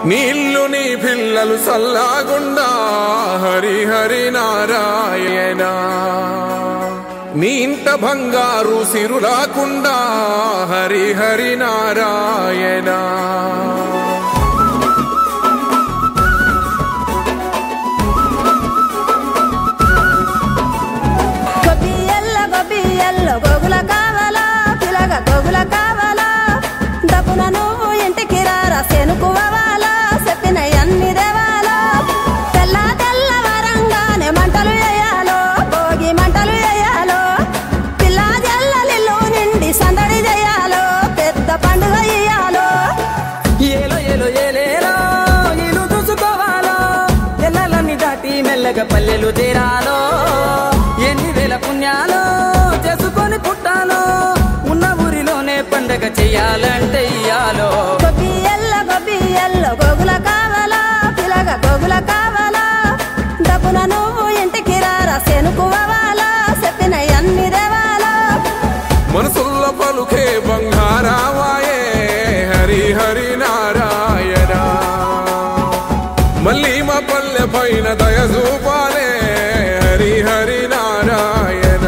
నీళ్ళు నీ పిల్లలు సల్లాగుండా హరి హరి నారాయణ నీ ఇంట బంగారు సిరులాకుండా హరి హరి నారాయణ గొబ్బియల్ల గొబ్బియల్ల గోగుల కావాలా పిలగ గోగుల కావాలా డబ్బున నువ్వు ఇంటికి రారా శనుకువాలా చెప్పిన అన్ని దేవాలా తెల్ల తెల్ల వరంగానే మంటలు వేయాలో భోగి మంటలు వేయాలో పిల్ల జల్లలిల్లు నిండి సందడి చేయాలో పెద్ద పండుగ ఇయ్యాలో ఏలో ఏలో ఏలేలో ఇల్లు చూసుకోవాలో ఎల్లలన్నీ దాటి మెల్లగా పల్లెలు తీరాలో ఎన్ని వేల పుణ్యాలో చేసుకొని పుట్టాలో ఉన్న ఊరిలోనే పండగ చెయ్యాలంటే ఇయ్యాలో గొబ్బియల్ల గొబ్బియల్ల గోగుల కావాలా పిలగ గోగుల కావాలా డబ్బున నువ్వు ఇంటికి రారా శనుకువాలా చెప్పిన అన్ని దేవాలా మనసుల్ల పలుకే బంగారావాయే హరి హరి నారాయణ మళ్ళీ మా పల్లె పైన దయ చూపాలే హరి హరి నారాయణ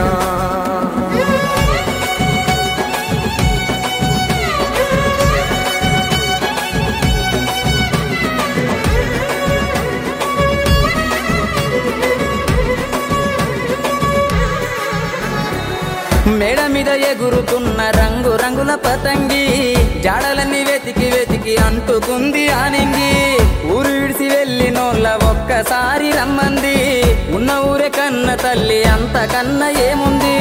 మేడ మీద ఎగురుతున్న రంగు రంగుల పతంగి జాడలన్నీ వెతికి వెతికి అంటుకుంది ఆనింగి ఊరు విడిసి వెళ్ళినోళ్ళ ఒక్కసారి రమ్మంది ఉన్న ఊరే కన్న తల్లి అంతకన్నా ఏముంది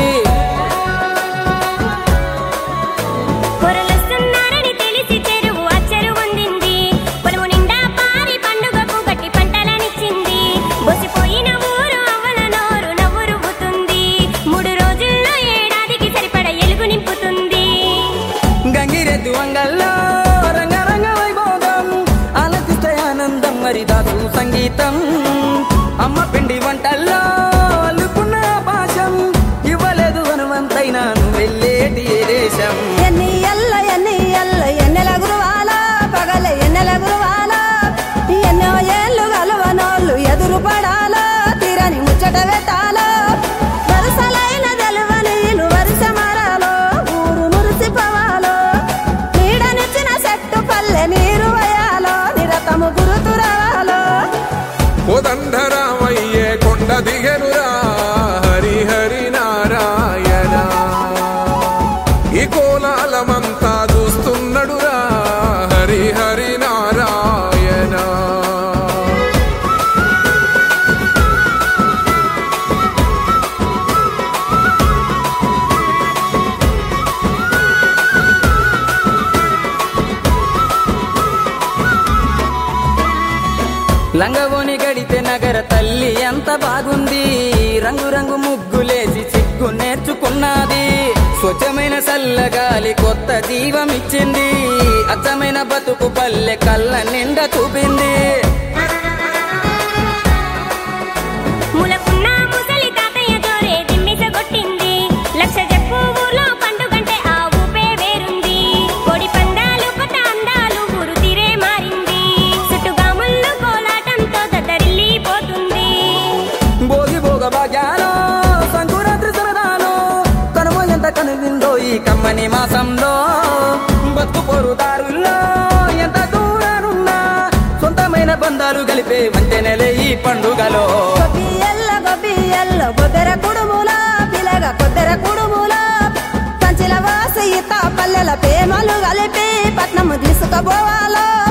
పొరలొస్తున్నారని తెలిసి చెరువు అచ్చరు పొందింది పొలము నిండా పారి పండుగకు గట్టి పంటలనిచ్చింది బొసిపోయిన ఊరు అవ్వల నోరు నవ్వు రువ్వుతుంది మూడు రోజుల్లో ఏడాదికి సరిపడ ఎలుగు నింపుతుంది గంగిరెద్దు అంగల్లో రంగరంగ వైభోగం ఆలకిస్తే ఆనందం మరి దాసు సంగీతం అమ్మ పిండి వంటల్లో అల్లుకున్న భాషం ఇవ్వలేదు హనుమంతైనా నువ్వు వెళ్ళేటి ఏ దేశం ఎన్ని ఎల్ల ఎన్ని ఎల్ల ఎన్నెల గురువాలా పగల ఎన్నెల గురువాలా ఎన్నో ఏళ్ళు గలవనోళ్ళు ఎదురు పడాలా తీరని ముచ్చట పెట్టాలో వరుసలైన తెలవని ఇల్లు వరుస మరాలో ఊరు మురిసిపోవాలో నీడనిచ్చిన చెట్టు పల్లె నీరు వయాలో నిరతము గురుతురాలో కోదండరామయ్యే కొండ దిగనురా హరి హరి నారాయణ ఈ కోలాలమంతా చూస్తున్నడురా హరి హరి నారాయణ లంగవోని గడితే నగర తల్లి ఎంత బాగుంది రంగు రంగు ముగ్గులేసి సిగ్గు నేర్చుకున్నది స్వచ్ఛమైన చల్లగాలి కొత్త జీవం ఇచ్చింది అచ్చమైన బతుకు పల్లె కళ్ళ నిండా చూపింది ములకున్న ముసలి తాతయ్య జోరే దిమ్మిస కొట్టింది లక్ష చెప్పు ఊర్లో పండుగంటే ఆ ఊపే వేరుంది కోడి పందాలు కొత్త అందాలు ఊరు తీరే మారింది చుట్టుగాముళ్ళు కోలాటంతో దద్దరిల్లిపోతుంది భోగి భోగ భాగ్యాలో సంకురాత్రి సరదాలో కనుమ ఎంత కనువిందో ఈ కమ్మని మాసంలో బతుకు పొరుదారుల్లో ఎంత దూరానున్నా సొంతమైన బంధాలు కలిపే వంతెనలే ఈ పండుగలో గొబ్బియల్ల గొబ్బియల్ల కొద్దెర కుడుముల పిలగ కొద్దెర కుడుముల కంచిల వాసి ఇత పల్లెల ప్రేమలు కలిపి పట్నము తీసుకుపోవాలో